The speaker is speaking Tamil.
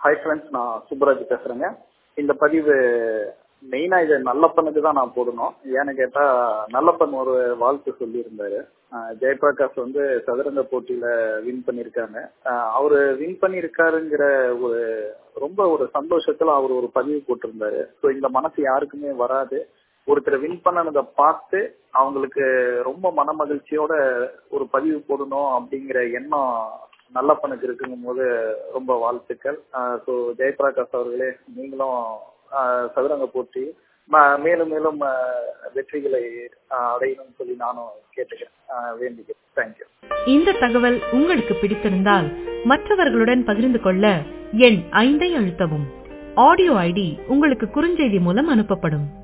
ஹாய் ஃப்ரெண்ட்ஸ் நான் சுப்பராஜ் பேசுறேங்க இந்த பதிவு மெயினா இது நல்லப்பனுக்கு தான் நான் போடணும் ஏன்னு கேட்டா நல்லப்பன் ஒரு வாழ்த்து சொல்லியிருந்தாரு அஹ் ஜெயபிரகாஷ் வந்து சதுரங்க போட்டியில வின் பண்ணியிருக்காங்க அஹ் அவரு வின் பண்ணியிருக்காருங்கிற ஒரு ரொம்ப ஒரு சந்தோஷத்துல அவர் ஒரு பதிவு போட்டிருந்தாரு ஸோ இந்த மனசு யாருக்குமே வராது ஒருத்தர் வின் பண்ணனதை பார்த்து அவங்களுக்கு ரொம்ப மன மகிழ்ச்சியோட ஒரு பதிவு போடணும் அப்படிங்கிற எண்ணம் நல்லப்பனுக்கு இருக்குங்கும் போது ரொம்ப வாழ்த்துக்கள் ஸோ ஜெயபிரகாஷ் அவர்களே நீங்களும் ஆஹ் சதுரங்க போட்டி ம- மேலும் மேலும் ஆஹ் வெற்றிகளை ஆஹ் அடையணும்னு சொல்லி நானும் கேட்டுக்கிறேன் ஆஹ் வேண்டிக்கிறேன் தேங்க்யூ இந்த தகவல் உங்களுக்கு பிடித்திருந்தால் மற்றவர்களுடன் பகிர்ந்து கொள்ள எண் ஐந்தை அழுத்தவும் ஆடியோ ஐடி உங்களுக்கு குறுஞ்செய்தி மூலம் அனுப்பப்படும்